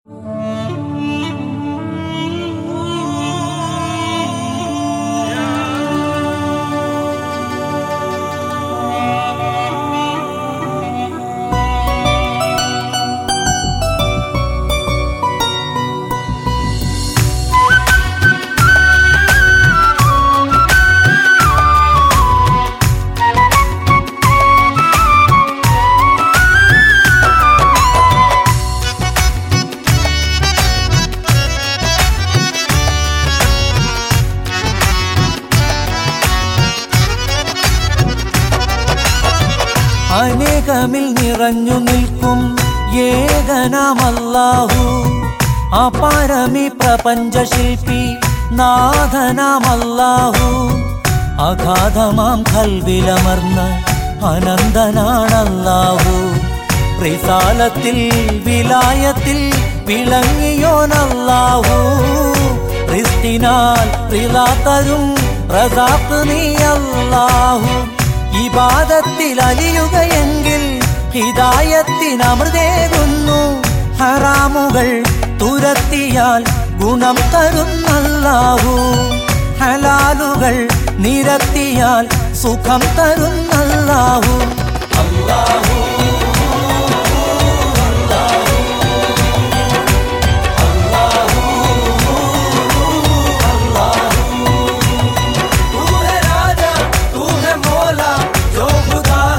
അനേകമിൽ നിറഞ്ഞു നിൽക്കും ഏകനാമല്ലാഹു അപാരമി പ്രപഞ്ച ശില്പി നാഥനാമല്ലാഹു അഗാധമാം കൽവിലമർന്ന അനന്തനാണല്ലാഹു റിസാലത്തിൽ വിലായത്തിൽ വിളങ്ങിയോനല്ലാഹു റിസ്തിനാൽ റിലാ തരും റസാഖ് നീ അല്ലാഹു ഇബാദത്തിൽ അലിയുകയെങ്കിൽ ഹിദായത്തിനമൃതേകുന്നു ഹറാമുകൾ തുരത്തിയാൽ ഗുണം തരുന്നല്ലാഹു ഹലാലുകൾ നിരത്തിയാൽ സുഖം തരുന്നല്ലാഹു അല്ലാഹു